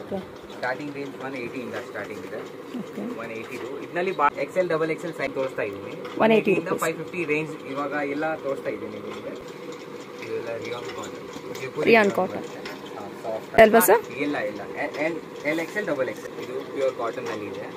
Okay starting range one eighty ಇಂದ starting ಇದೆ okay one ಏಯ್ಟಿದು ಇದರಲ್ಲಿ ಎಕ್ಸೆಲ್ ಡಬಲ್ ಎಕ್ಸೆಲ್ ಸೈಜ್ ತೋರಿಸ್ತಾ ಇದ್ದೀನಿ 180 ಇಂದ ಫೈವ್ ಫಿಫ್ಟಿ ರೇಂಜ್ ಇವಾಗ ಎಲ್ಲ ತೋರಿಸ್ತಾ ಇದ್ದೀನಿ ನಿಮಗೆ ಇದೆಲ್ಲ ರಿಯಾನ್ ಕಾಟನ್ Rayon cotton. ಅಲ್ವಾ ಸರ್ ಇಲ್ಲ ಇಲ್ಲ L L XL double XL ಇದು ಪ್ಯೂರ್ ಕಾಟನ್ ಅಲ್ಲಿ ಇದೆ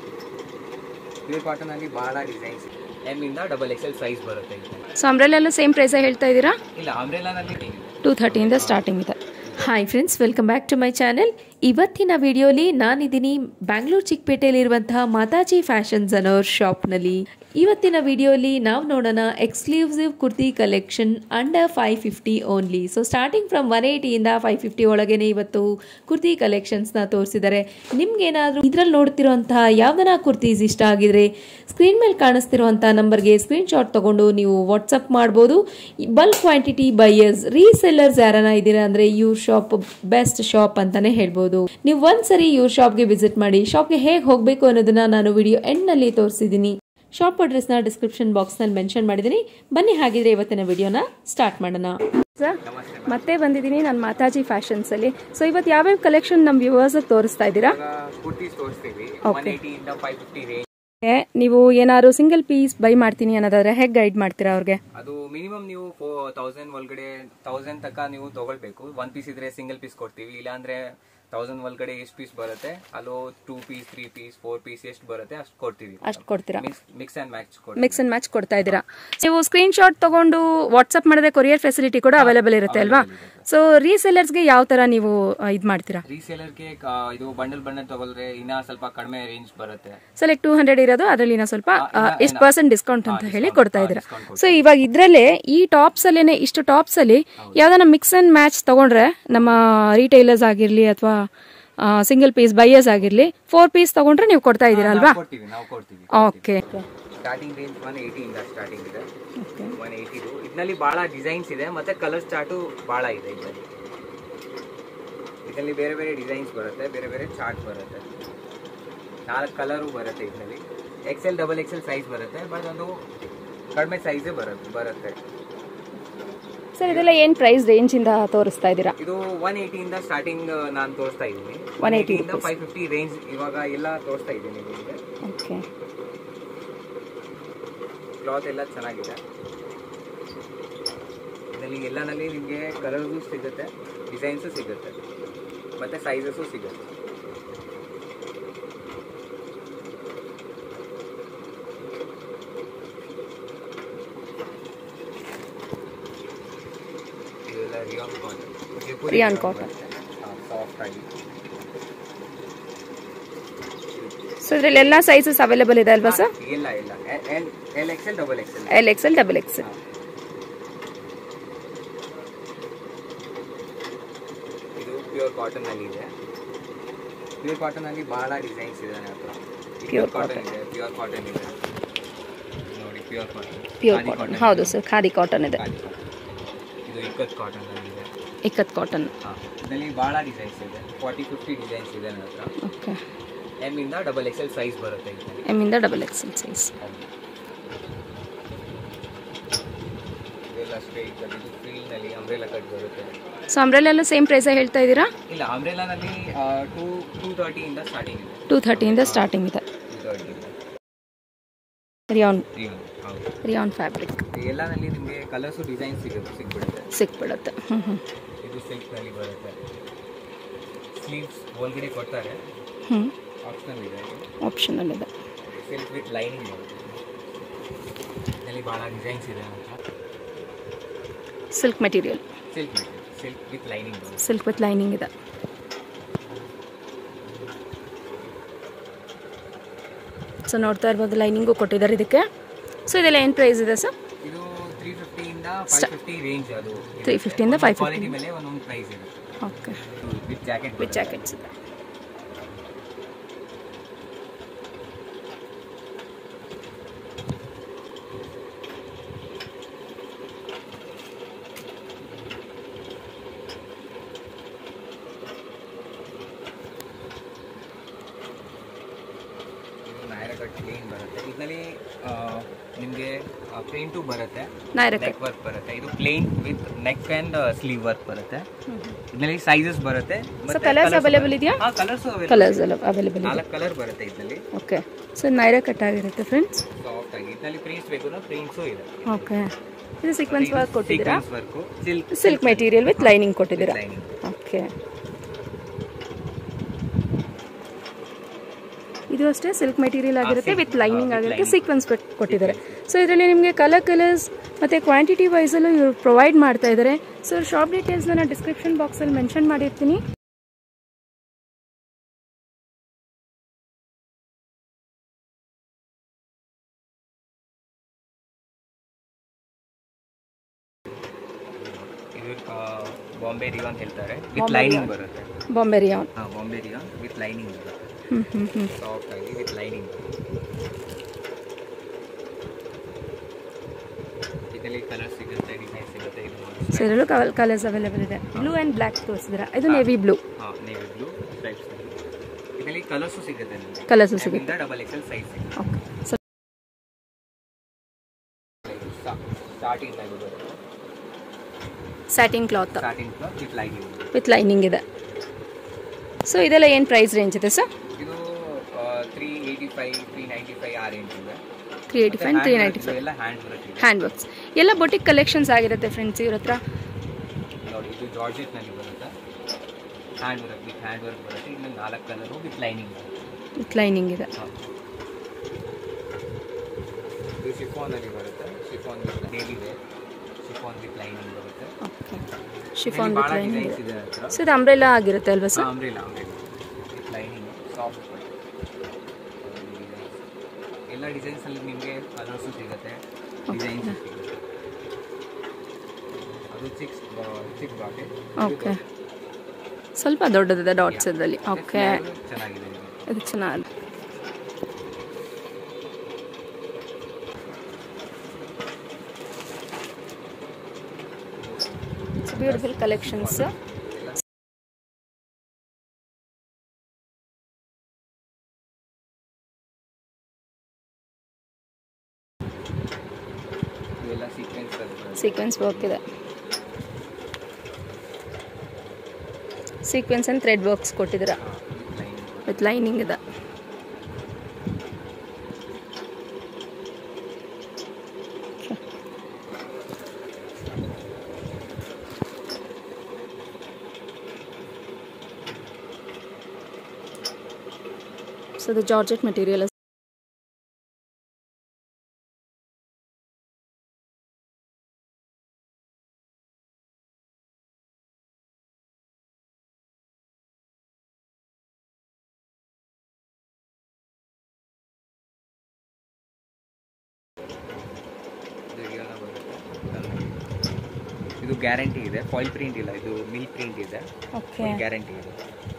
ಪ್ಯೂರ್ ಕಾಟನ್ ಅಲ್ಲಿ ಬಹಳ ಡಿಸೈನ್ಸ್ ಎಮ್ ಇಂದ ಡಬಲ್ ಎಕ್ಸೆಲ್ ಸೈಜ್ ಬರುತ್ತೆ ಇದು ಸೊ ಅಂಬ್ರೆಲ್ಲ ಸೇಮ್ ಪ್ರೈಸೇ ಹೇಳ್ತಾ ಇದ್ದೀರಾ ಇಲ್ಲ ಅಂಬ್ರೆಲಾನಲ್ಲಿ ಟೂ ಥರ್ಟಿಯಿಂದ ಸ್ಟಾರ್ಟಿಂಗ್ ಇದೆ hi friends welcome back to my channel ಇವತ್ತಿನ ವಿಡಿಯೋಲಿ ನಾನಿದ್ದೀನಿ ಬ್ಯಾಂಗ್ಳೂರ್ ಚಿಕ್ಕಪೇಟೆಯಲ್ಲಿರುವಂತಹ ಮಾತಾಜಿ ಫ್ಯಾಷನ್ಸ್ ಅನ್ನೋರ್ ಶಾಪ್ನಲ್ಲಿ ಇವತ್ತಿನ ವಿಡಿಯೋಲಿ ನಾವು ನೋಡೋಣ exclusive kurti collection under five fifty only so starting from one ಏಯ್ಟಿಯಿಂದ ಫೈವ್ ಫಿಫ್ಟಿ ಒಳಗೇನೆ ಇವತ್ತು ಕುರ್ತಿ ಕಲೆಕ್ಷನ್ಸ್ನ ತೋರಿಸಿದ್ದಾರೆ ನಿಮ್ಗೇನಾದರೂ ಇದರಲ್ಲಿ ನೋಡ್ತಿರೋಂತಹ ಯಾವ್ದನ ಕುರ್ತೀಸ್ ಇಷ್ಟ ಆಗಿದ್ರೆ ಸ್ಕ್ರೀನ್ ಮೇಲೆ ಕಾಣಿಸ್ತಿರುವಂಥ ನಂಬರ್ಗೆ ಸ್ಕ್ರೀನ್ ಶಾಟ್ ತಗೊಂಡು ನೀವು ವಾಟ್ಸಪ್ ಮಾಡ್ಬೋದು ಬಲ್ಕ್ ಕ್ವಾಂಟಿಟಿ ಬೈಯರ್ಸ್ ರೀಸೆಲ್ಲರ್ಸ್ ಯಾರನ್ನ ಇದ್ದೀರಾ ಅಂದರೆ ಇವ್ರ ಶಾಪ್ ಬೆಸ್ಟ್ ಶಾಪ್ ಅಂತಾನೆ ಹೇಳ್ಬೋದು ನೀವು ಒಂದ್ಸರಿ ಇವ್ರ ಶಾಪ್ಗೆ ವಿಸಿಟ್ ಮಾಡಿ ಶಾಪ್ಗೆ ಹೇಗೆ ಹೋಗಬೇಕು ಅನ್ನೋದನ್ನ ನಾನು ವಿಡಿಯೋ ಎಂಡ್ನಲ್ಲಿ ತೋರಿಸಿದ್ದೀನಿ ಶಾಪ್ ಅಡ್ರೆಸ್ನ ಡಿಸ್ಕ್ರಿಪ್ಷನ್ ಬಾಕ್ಸ್ನಲ್ಲಿ ಮೆನ್ಷನ್ ಮಾಡಿದ್ದೀನಿ ಬನ್ನಿ ಹಾಗಿದ್ರೆ ಇವತ್ತಿನ ವಿಡಿಯೋನ ಸ್ಟಾರ್ಟ್ ಮಾಡೋಣ ನಮಸ್ತೆ ಮತ್ತೆ ಬಂದಿದ್ದೀನಿ ನಾನು ಮಾತಾಜಿ ಫ್ಯಾಷನ್ಸಲ್ಲಿ ಸೊ ಇವತ್ತು ಯಾವ್ಯಾವ ಕಲೆಕ್ಷನ್ ನಮ್ಮ ವ್ಯೂವರ್ಸ್ ತೋರಿಸ್ತಾ ಇದ್ದೀರಾ ಇವಾಗ ಕುರ್ತೀಸ್ ತೋರಿಸ್ತೀವಿ ಒನ್ ಏಯ್ಟಿ ಇಂದ ಫೈವ್ ಫಿಫ್ಟಿ ರೇಂಜ್ ನೀವು ಏನಾದ್ರು ಸಿಂಗಲ್ ಪೀಸ್ ಬೈ ಮಾಡ್ತೀನಿ ಅನ್ನೋದಾದ್ರೆ ಹೇಗೆ ಗೈಡ್ ಮಾಡ್ತೀರಾ ಅವ್ರಿಗೆ ಅದು ಮಿನಿಮಮ್ ನೀವು ಫೋ ತೌಸಂಡ್ ಒಳಗಡೆ ತೌಸಂಡ್ ತನಕ ನೀವು ತಗೊಳ್ಬೇಕು ಒನ್ ಪೀಸ್ ಇದ್ರೆ ಸಿಂಗಲ್ ಪೀಸ್ ಕೊಡ್ತೀವಿ ಇಲ್ಲಾಂದ್ರೆ ತೌಸಂಡ್ ಒಳಗಡೆ ಎಷ್ಟು ಪೀಸ್ ಬರುತ್ತೆ ಅಲ್ಲೋ two piece three piece four piece ಎಷ್ಟು ಬರುತ್ತೆ ಅಷ್ಟು ಕೊಡ್ತೀವಿ ಅಷ್ಟು ಕೊಡ್ತೀರಾ ಮಿಕ್ಸ್ ಅಂಡ್ ಮ್ಯಾಚ್ ಕೊಡ್ತೀವಿ ಮಿಕ್ಸ್ ಅಂಡ್ ಮ್ಯಾಚ್ ಕೊಡ್ತಾ ಇದ್ದೀರಾ ನೀವು ಸ್ಕ್ರೀನ್ ಶಾಟ್ ತಗೊಂಡು ವಾಟ್ಸ್ಆಪ್ ಮಾಡಿದ್ರೆ ಕೊರಿಯರ್ ಫೆಸಿಲಿಟಿ ಕೂಡ ಅವೈಲೇಬಲ್ ಇರುತ್ತೆ ಅಲ್ವಾ ಸೊ ರೀಸೆಲ್ಲರ್ಸ್ಗೆ ಯಾವ ತರ ನೀವು ಇದು ಮಾಡ್ತೀರಾ ರೀಸೇಲರ್ಗೆ ಇದು ಬಂಡಲ್ ಬಂಡಲ್ ತಗೊಳ್ರೆ ಇನ್ನ ಸ್ವಲ್ಪ ಕಡಿಮೆ ರೇಂಜ್ ಬರುತ್ತೆ ಸೊ ಲೈಕ್ ಟೂ ಹಂಡ್ರೆಡ್ ಇರೋದು ಅದರಲ್ಲಿ ಇನ್ನೂ ಸ್ವಲ್ಪ ಎಷ್ಟು ಪರ್ಸೆಂಟ್ ಡಿಸ್ಕೌಂಟ್ ಅಂತ ಹೇಳಿ ಕೊಡ್ತಾ ಇದ್ದೀರಾ discount ಸೊ ಇವಾಗ ಇದ್ರಲ್ಲೇ ಈ ಟಾಪ್ಸ್ ಅಲ್ಲೇನೆ ಇಷ್ಟು ಟಾಪ್ಸ್ ಅಲ್ಲಿ ಯಾವ್ದಾನ ಮಿಕ್ಸ್ ಅಂಡ್ ಮ್ಯಾಚ್ ತಗೊಂಡ್ರೆ ನಮ್ಮ ರಿಟೈಲರ್ಸ್ ಆಗಿರ್ಲಿ ಅಥವಾ ಸಿಂಗಲ್ ಪೀಸ್ ಬೈಯರ್ಸ್ ಆಗಿರ್ಲಿ ಫೋರ್ ಪೀಸ್ ತಗೊಂಡ್ರೆ ನೀವು ಕೊಡ್ತಾ ಇದ್ದೀರಾ ಅಲ್ವಾ ಕೊಡ್ತೀವಿ ನಾವು ಕೊಡ್ತೀವಿ okay starting range one eighty ಇಂದ ಸ್ಟಾರ್ಟಿಂಗ್ ಇದೆ ಒನ್ ಏಯ್ಟಿದು ಇದರಲ್ಲಿ ಬಹಳ ಡಿಸೈನ್ಸ್ ಇದೆ ಮತ್ತೆ ಕಲರ್ ಚಾರ್ಟು ಬಹಳ ಇದೆ ಇದರಲ್ಲಿ ಇದರಲ್ಲಿ ಬೇರೆ ಬೇರೆ ಡಿಸೈನ್ಸ್ ಬರುತ್ತೆ ಬೇರೆ ಬೇರೆ ಚಾರ್ಟ್ ಬರುತ್ತೆ ನಾಲ್ಕು ಕಲರು ಬರುತ್ತೆ ಇದರಲ್ಲಿ ಎಕ್ಸೆಲ್ ಡಬಲ್ ಎಕ್ಸೆಲ್ ಸೈಜ್ ಬರುತ್ತೆ ಬಟ್ ಅದು ಕಡಿಮೆ ಸೈಜೇ ಬರುತ್ತೆ ಬರುತ್ತೆ ಸರ್ ಇದೆಲ್ಲ ಏನ್ ಪ್ರೈಸ್ ರೇಂಜ್ ಇಂದ ತೋರಿಸ್ತಾ ಇದ್ದೀರಾ ಇದು ಒನ್ ಏಯ್ಟಿಯಿಂದ ಸ್ಟಾರ್ಟಿಂಗ್ ನಾನು ತೋರಿಸ್ತಾ ಇದ್ದೀನಿ 180 ಇಂದ ಫೈವ್ ಫಿಫ್ಟಿ ರೇಂಜ್ ಇವಾಗ ಎಲ್ಲ ತೋರಿಸ್ತಾ ಇದ್ದೀನಿ ನಿಮಗೆ ಓಕೆ ಕ್ಲಾತ್ ಎಲ್ಲ ಚೆನ್ನಾಗಿದೆ ಇದರಲ್ಲಿ ಎಲ್ಲನಲ್ಲಿ ನಿಮಗೆ ಕಲರ್ಸು ಸಿಗುತ್ತೆ ಡಿಸೈನ್ಸು ಸಿಗುತ್ತೆ ಮತ್ತು ಸೈಜಸ್ಸು ಸಿಗುತ್ತೆ ಇದೆಲ್ಲ rayon cotton Rayon cotton. Soft ಆಗಿ ಸೊ ಇದ್ರಲ್ಲಿ ಎಲ್ಲ ಸೈಜಸ್ ಅವೈಲೇಬಲ್ ಇದೆ ಅಲ್ವಾ ಸರ್ ಇಲ್ಲ ಇಲ್ಲ L L XL double XL L XL double XL ಇದು ಪ್ಯೂರ್ ಕಾಟನ್ ಅಲ್ಲಿ ಇದೆ ಪ್ಯೂರ್ ಕಾಟನ್ ಅಲ್ಲಿ ಬಹಳ ಡಿಸೈನ್ಸ್ ಇದೆ ನನ್ನ ಹತ್ರ Pure ಪ್ಯೂರ್ ಕಾಟನ್ ಇದೆ ಪ್ಯೂರ್ ಕಾಟನ್ ಇದೆ ನೋಡಿ ಪ್ಯೂರ್ ಕಾಟನ್ ಪ್ಯೂರ್ ಕಾಟನ್ ಹೌದು ಸರ್ ಖಾದಿ ಕಾಟನ್ ಇದೆ ಇದು ಇಕ್ಕತ್ ಕಾಟನ್ ಅಲ್ಲಿ ಇದೆ ಇಕ್ಕತ್ ಕಾಟನ್ ಹಾಂ ಇದರಲ್ಲಿ ಬಹಳ ಡಿಸೈನ್ಸ್ ಇದೆ ಫಾರ್ಟಿ ಫಿಫ್ಟಿ ಡಿಸೈನ್ಸ್ ಇದೆ ನನ್ನ ಹತ್ರ ಓಕೆ ಎಮ್ ಇಂದ ಡಬಲ್ ಎಕ್ಸೆಲ್ ಸೈಜ್ ಬರುತ್ತೆ ಇದರಲ್ಲಿ ಎಮ್ ಇಂದ ಡಬಲ್ ಎಕ್ಸೆಲ್ ಸೈಜ್ ಇದೆಲ್ಲ ಸ್ಟ್ರೈಟ್ ಕಟ್ ಇದು ಫೀಲ್ನಲ್ಲಿ ಅಂಬ್ರೆಲಾ ಕಟ್ ಬರುತ್ತೆ ಸೊ ಅಂಬ್ರೆಲ್ಲ ಸೇಮ್ ಪ್ರೈಸೇ ಹೇಳ್ತಾ ಇದ್ದೀರಾ ಇಲ್ಲ ಅಂಬ್ರೆಲಾನಲ್ಲಿ ಟೂ ಟೂ ತರ್ಟಿಯಿಂದ ಸ್ಟಾರ್ಟಿಂಗ್ ಇದೆ ಟೂ ಥರ್ಟಿಯಿಂದ ಸ್ಟಾರ್ಟಿಂಗ್ ಇದೆ ಟೂ ತರ್ಟಿಯಿಂದ ರಿಯಾನ್ ಹೌದು ರಿಯಾನ್ ಫ್ಯಾಬ್ರಿಕ್ ಎಲ್ಲನಲ್ಲಿ ನಿಮಗೆ ಕಲರ್ಸು ಡಿಸೈನ್ ಸಿಗುತ್ತೆ ಸಿಕ್ಬಿಡುತ್ತೆ ಸಿಕ್ಬಿಡುತ್ತೆ ಹ್ಞೂ ಹ್ಞೂ ಇದು ಸಿಲ್ಕ್ನಲ್ಲಿ ಬರುತ್ತೆ ಸ್ಲೀವ್ಸ್ ಒಳಗಡೆ ಕೊಡ್ತಾರೆ ಹ್ಞೂ ಆಪ್ಷನಲ್ ಇದೆ ಆಪ್ಷನಲ್ ಇದೆ ಸಿಲ್ಕ್ ವಿತ್ ಲೈನಿಂಗ್ ಬರುತ್ತೆ ಇದರಲ್ಲಿ ಭಾಳ ಡಿಸೈನ್ಸ್ ಇದೆ ಅಂತ silk material silk silk with lining ಬರುತ್ತೆ ಸಿಲ್ಕ್ ವಿತ್ ಲೈನಿಂಗ್ ಇದೆ ಸೊ ನೋಡ್ತಾ ಇರ್ಬೋದು ಲೈನಿಂಗು ಕೊಟ್ಟಿದ್ದಾರೆ ಇದಕ್ಕೆ ಸೊ ಇದೆಲ್ಲ ಏನು ಪ್ರೈಸ್ ಇದೆ ಸರ್ ಇದು ತ್ರೀ ಫಿಫ್ಟಿಯಿಂದ ಫೈವ್ ಫಿಫ್ಟಿ ರೇಂಜ್ ಅದು 350 ಇಂದ 550. ಕ್ವಾಲಿಟಿ ಮೇಲೆ ಒಂದೊಂದು ಪ್ರೈಸ್ ಇದೆ okay with jacket with jackets ಇದೆ ಇದು ನಾಯರ ಕಟ್ ಪ್ಲೇನ್ ಬರುತ್ತೆ ಇದರಲ್ಲಿ ನಿಮಗೆ ಪ್ರಿಂಟು ಬರುತ್ತೆ ನಾಯ್ರ ನೆಕ್ ವರ್ಕ್ ಬರುತ್ತೆ ಇದು plain with neck and sleeve work ಬರುತ್ತೆ ಇದರಲ್ಲಿ ಸೈಜಸ್ ಬರುತ್ತೆ ಸೊ ಕಲರ್ಸ್ ಅವೈಲೇಬಲ್ ಇದೆಯಾ ಹಾ ಕಲರ್ಸ್ ಕಲರ್ಸ್ ಎಲ್ಲ ಅವೈಲೇಬಲ್ ಇದೆ ನಾಲ್ಕು ಕಲರ್ ಬರುತ್ತೆ ಇದರಲ್ಲಿ ಓಕೆ ಸೊ ನೈರಾ ಕಟ್ ಆಗಿರುತ್ತೆ ಫ್ರೆಂಡ್ಸ್ ಸಾಫ್ಟ್ ಆಗಿ ಇದರಲ್ಲಿ ಪ್ರಿಂಟ್ಸ್ ಬೇಕು ಅಂದ್ರೆ ಪ್ರಿಂಟ್ಸು ಇದೆ ಓಕೆ ಇದು ಸೀಕ್ವೆನ್ಸ್ ವರ್ಕ್ ಕೊಟ್ಟಿದ್ದೀರಾ sequins work silk silk material with lining ಕೊಟ್ಟಿದ್ದೀರಾ ಲೈನಿಂಗ್ ಓಕೆ ಇದು ಅಷ್ಟೇ ಸಿಲ್ಕ್ ಮೆಟೀರಿಯಲ್ ಆಗಿರುತ್ತೆ ವಿತ್ ಲೈನಿಂಗ್ ಆಗಿರುತ್ತೆ ಸೀಕ್ವೆನ್ಸ್ ಕೊಟ್ಟಿದ್ದಾರೆ ಸೊ ಇದರಲ್ಲಿ ನಿಮಗೆ ಕಲರ್ ಕಲರ್ಸ್ ಮತ್ತು ಕ್ವಾಂಟಿಟಿ ವೈಸಲ್ಲೂ ಇವರು ಪ್ರೊವೈಡ್ ಮಾಡ್ತಾ ಇದ್ದಾರೆ ಸೊ ಶಾಪ್ ಡೀಟೇಲ್ಸ್ನ ನಾನು ಡಿಸ್ಕ್ರಿಪ್ಷನ್ ಬಾಕ್ಸಲ್ಲಿ ಮೆನ್ಷನ್ ಮಾಡಿರ್ತೀನಿ ಇದು ಬಾಂಬೆ ರಿಯಾನ್ ಹೇಳ್ತಾರೆ ವಿತ್ ಲೈನಿಂಗ್ ಬರುತ್ತೆ ಬಾಂಬೆ ರಿಯಾನ್ ಹಾ ಬಾಂಬೆ ರಿಯಾನ್ ವಿತ್ ಲೈನಿಂಗ್ ಬರುತ್ತೆ ಹ್ಞೂ ಹ್ಞೂ ಹ್ಞೂ ಸಾಫ್ಟ್ ಆಗಿ ವಿತ್ ಲೈನಿಂಗ್ ಇದರಲ್ಲಿ ಕಲರ್ ಸಿಗುತ್ತೆ ಡಿಸೈನ್ ಸಿಗುತ್ತೆ ಇದು ಸೊ ಇದರಲ್ಲೂ ಕಲರ್ಸ್ ಅವೈಲೇಬಲ್ ಇದೆ ಬ್ಲೂ ಆ್ಯಂಡ್ ಬ್ಲ್ಯಾಕ್ ತೋರಿಸಿದ್ದೀರಾ ಇದು ನೇವಿ ಬ್ಲೂ ಹಾಂ ನೇವಿ ಬ್ಲೂ ಸ್ಟ್ರೈಪ್ಸ್ ಇದರಲ್ಲಿ ಕಲರ್ಸು ಸಿಗುತ್ತೆ ನಿಮಗೆ ಕಲರ್ಸು ಸಿಗುತ್ತೆ ಡಬಲ್ ಎಕ್ಸೆಲ್ ಸೈಜ್ ಸಿಗುತ್ತೆ ಓಕೆ ಸೊ ಸ್ಟಾರ್ಟಿಂಗ್ ಆಗಿ ಬರುತ್ತೆ satin cloth starting with lining with lining ಇದೆ ಸೊ ಇದೆಲ್ಲ ಏನು ಪ್ರೈಸ್ ರೇಂಜ್ ಇದೆ ಸರ್ ಇದು three eighty five three ninety five ಆ ರೇಂಜ್ ಇದೆ three eighty five three ninety five ಎಲ್ಲ ಹ್ಯಾಂಡ್ ವರ್ಕ್ ಇದೆ ಹ್ಯಾಂಡ್ ವರ್ಕ್ಸ್ ಎಲ್ಲ ಬೊಟಿಕ್ ಕಲೆಕ್ಷನ್ಸ್ ಆಗಿರುತ್ತೆ ಫ್ರೆಂಡ್ಸ್ ಇವ್ರ ಹತ್ರ ನೋಡಿ ಇದು ಜಾರ್ಜೆಟ್ನಲ್ಲಿ ಬರುತ್ತೆ hand work with hand work ಬರುತ್ತೆ ಇನ್ನು ನಾಲ್ಕು colour with lining with lining ಇದೆ ಇದು ಶಿಫಾನಲ್ಲಿ ಬರುತ್ತೆ chiffon with daily wear chiffon with lining ಬರುತ್ತೆ ಓಕೆ ಶಿಫಾನ್ ಭಾಳ ವಿತ್ ಲೈನಿಂಗ್ ಡಿಸೈನ್ಸ್ ಇದೆ ಇದೆ ಹತ್ರ ಸೊ ಇದು ಅಂಬ್ರೆಲಾ ಆಗಿರುತ್ತೆ ಅಲ್ವಾ sir umbrella umbrella with lining soft ಎಲ್ಲ ಡಿಸೈನ್ಸ್ ಅಲ್ಲಿ ನಿಮಗೆ ಕಲರ್ಸು ಸಿಗುತ್ತೆ ಡಿಸೈನ್ಸ್ ಸಿಗುತ್ತೆ ಅದು ಚಿಕ್ಸ್ ಚಿಕ್ ಬಾಟೆ ಓಕೆ ಸ್ವಲ್ಪ ದೊಡ್ಡದಿದೆ ಡಾಟ್ಸ್ ಇದರಲ್ಲಿ ಓಕೆ ಚೆನ್ನಾಗಿದೆ ಇದು. ಇದು ಚೆನ್ನಾಗಿ ಬ್ಯೂಟಿಫುಲ್ ಕಲೆಕ್ಷನ್ಸ್ ಇವೆಲ್ಲ ಸೀಕ್ವೆನ್ಸ್ ಬರುತ್ತೆ ಸೀಕ್ವೆನ್ಸ್ ವರ್ಕ್ ಇದೆ ಸೀಕ್ವೆನ್ಸ್ ಅಂಡ್ ಥ್ರೆಡ್ ವರ್ಕ್ಸ್ ಕೊಟ್ಟಿದ್ದೀರಾ ವಿತ್ ಲೈನಿಂಗ್ ವಿತ್ ಲೈನಿಂಗ್ ಇದೆ ಸೊ ಇದು ಜಾರ್ಜೆಟ್ ಮೆಟೀರಿಯಲ್ ಇದು ರಿಯಾನ ಬರುತ್ತೆ ಇದು ಗ್ಯಾರಂಟಿ ಇದೆ ಫಾಯಿಲ್ ಪ್ರಿಂಟ್ ಇಲ್ಲ ಇದು ಮಿಲ್ ಪ್ರಿಂಟ್ ಇದೆ ಓಕೆ ಗ್ಯಾರಂಟಿ ಇದೆ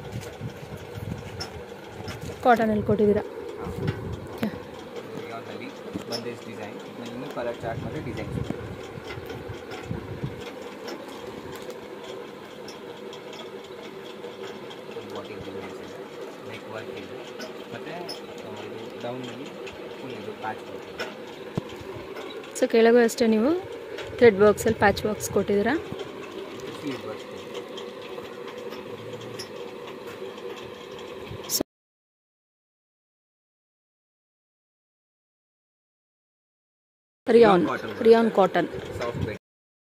ಕಾಟನಲ್ಲಿ ಕೊಟ್ಟಿದ್ದೀರಾ ರಿಯಾನಲ್ಲಿ ಬಂದಿಸ್ ಡಿಸೈನ್ ಇನ್ನೂ ಕಲರ್ ಚಾರ್ಟ್ ಮತ್ತು ಡಿಸೈನ್ಸ್ ಬಾಟಿಂಗ್ ಡಿಸೈನ್ಸ್ ಇದೆ ನೆಕ್ ವರ್ಕ್ ಇದೆ ಮತ್ತು ಇದು ಡೌನಲ್ಲಿ ಫುಲ್ ಇದು ಪ್ಯಾಚ್ ವರ್ಕ್ ಸೊ ಕೆಳಗೂ ಅಷ್ಟೇ ನೀವು ಥ್ರೆಡ್ ವರ್ಕ್ಸಲ್ಲಿ ಪ್ಯಾಚ್ ವರ್ಕ್ಸ್ ಕೊಟ್ಟಿದ್ದೀರಾ sleeve work rayon cotton. Rayon cotton soft ವೆಟ್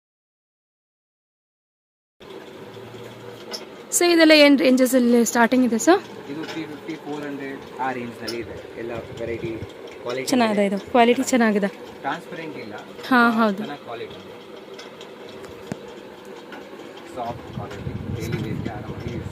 ಸೊ ಇದೆಲ್ಲ ಏನು ರೇಂಜಸಲ್ಲಿ ಸ್ಟಾರ್ಟಿಂಗ್ ಇದೆ ಸರ್ ಇದು ತ್ರೀ ಫಿಫ್ಟಿ ಫೋರ್ ಹಂಡ್ರೆಡ್ ಆ ರೇಂಜ್ನಲ್ಲಿ ಇದೆ ಎಲ್ಲ ವೆರೈಟಿ ಕ್ವಾಲಿಟಿ ಚೆನ್ನಾಗಿದೆ ಇದು ಕ್ವಾಲಿಟಿ ಚೆನ್ನಾಗಿದೆ ಟ್ರಾನ್ಸ್ಪರೆಂಟ್ ಇಲ್ಲ ಹಾಂ ಹೌದು ಚೆನ್ನಾಗಿ ಕ್ವಾಲಿಟಿ ಇದೆ ಸಾಫ್ಟ್ ಕ್ವಾಲಿಟಿ ಡೈಲಿ ವೇಸ್ಗೆ ಆರಾಮಾಗಿ ಯೂಸ್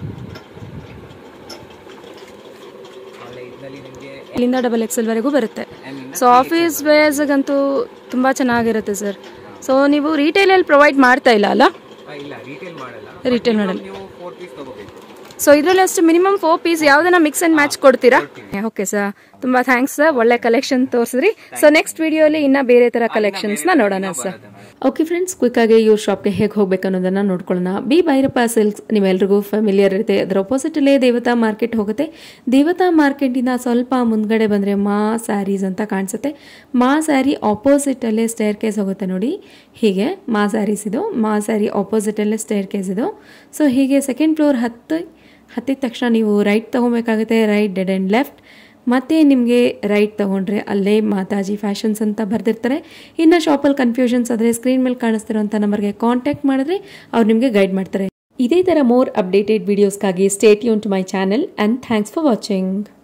ಆಮೇಲೆ ಇದರಲ್ಲಿ ನಿಮಗೆ ಇಲ್ಲಿಂದ ಡಬಲ್ ಎಕ್ಸೆಲ್ವರೆಗೂ ಬರುತ್ತೆ ಎಮ್ ಇಂದ ಸೊ ಆಫೀಸ್ ವೇರ್ಸ್ಗಂತೂ ತುಂಬ ಚೆನ್ನಾಗಿರುತ್ತೆ ಸರ್ ಸೊ ನೀವು ರಿಟೇಲಲ್ಲಿ ಪ್ರೊವೈಡ್ ಮಾಡ್ತಾ ಇಲ್ಲ ಅಲ್ಲ ಆ, ಇಲ್ಲ ರಿಟೇಲ್ ಮಾಡಲ್ಲ Retail ಮಾಡಲ್ಲ. ನೀವು ಫೋರ್ ಪೀಸ್ ತಗೋಬೇಕು ಸೊ ಇದರಲ್ಲಿ ಅಷ್ಟು ಮಿನಿಮಮ್ ಫೋರ್ ಪೀಸ್ ಯಾವ್ದನ್ನ ಮಿಕ್ಸ್ ಅಂಡ್ ಮ್ಯಾಚ್ ಕೊಡ್ತೀರಾ ಓಕೆ ಸರ್ ತುಂಬಾ ಥ್ಯಾಂಕ್ಸ್ ಸರ್ ಒಳ್ಳೆ ಕಲೆಕ್ಷನ್ ತೋರಿಸಿದ್ರಿ ಸೊ ನೆಕ್ಸ್ಟ್ ವಿಡಿಯೋಲಿ ಇನ್ನ ಬೇರೆ ತರ ಕಲೆಕ್ಷನ್ಸ್ ನ ನೋಡೋಣ ಸರ್ ಓಕೆ ಫ್ರೆಂಡ್ಸ್ ಕ್ವಿಕ್ಕಾಗಿ ಇವ್ರ ಶಾಪ್ಗೆ ಹೇಗೆ ಹೋಗ್ಬೇಕು ಅನ್ನೋದನ್ನ ನೋಡ್ಕೊಳ್ಳೋಣ ಬಿ ಭೈರಪ್ಪ ಸಿಲ್ಕ್ಸ್ ನಿಮ್ಮೆಲ್ರಿಗೂ ಫೆಮಿಲಿಯರ್ ಇರುತ್ತೆ ಅದರ ಅಪೋಸಿಟಲ್ಲೇ ದೇವತಾ ಮಾರ್ಕೆಟ್ ಹೋಗುತ್ತೆ ದೇವತಾ ಮಾರ್ಕೆಟಿಂದ ಸ್ವಲ್ಪ ಮುಂದ್ಗಡೆ ಬಂದರೆ ಮಾ ಸ್ಯಾರೀಸ್ ಅಂತ ಕಾಣಿಸುತ್ತೆ ಮಾ ಸ್ಯಾರಿ ಆಪೋಸಿಟಲ್ಲೇ ಸ್ಟೇರ್ ಕೇಸ್ ಹೋಗುತ್ತೆ ನೋಡಿ ಹೀಗೆ ಮಾ ಸ್ಯಾರೀಸ್ ಇದು ಮಾ ಸ್ಯಾರಿ ಆಪೋಸಿಟಲ್ಲೇ ಸ್ಟೇರ್ ಕೇಸ್ ಇದು ಸೊ ಹೀಗೆ ಸೆಕೆಂಡ್ ಫ್ಲೋರ್ ಹತ್ತು ಹತ್ತಿದ ತಕ್ಷಣ ನೀವು ರೈಟ್ ತೊಗೊಬೇಕಾಗುತ್ತೆ ರೈಟ್ ಡೆಡ್ ಆ್ಯಂಡ್ ಲೆಫ್ಟ್ ಮತ್ತೆ ನಿಮಗೆ ರೈಟ್ ತೊಗೊಂಡ್ರೆ ಅಲ್ಲೇ ಮಾತಾಜಿ ಫ್ಯಾಷನ್ಸ್ ಅಂತ ಬರೆದಿರ್ತಾರೆ ಇನ್ನು ಶಾಪಲ್ಲಿ ಕನ್ಫ್ಯೂಷನ್ಸ್ ಆದರೆ ಸ್ಕ್ರೀನ್ ಮೇಲೆ ಕಾಣಿಸ್ತಿರೋಂಥ ನಂಬರ್ಗೆ ಕಾಂಟ್ಯಾಕ್ಟ್ ಮಾಡಿದ್ರೆ ಅವ್ರು ನಿಮಗೆ ಗೈಡ್ ಮಾಡ್ತಾರೆ ಇದೇ ಥರ ಮೋರ್ ಅಪ್ಡೇಟೆಡ್ ವೀಡಿಯೋಸ್ಗಾಗಿ ಸ್ಟೇಟ್ ಯೂನ್ to my channel and thanks for watching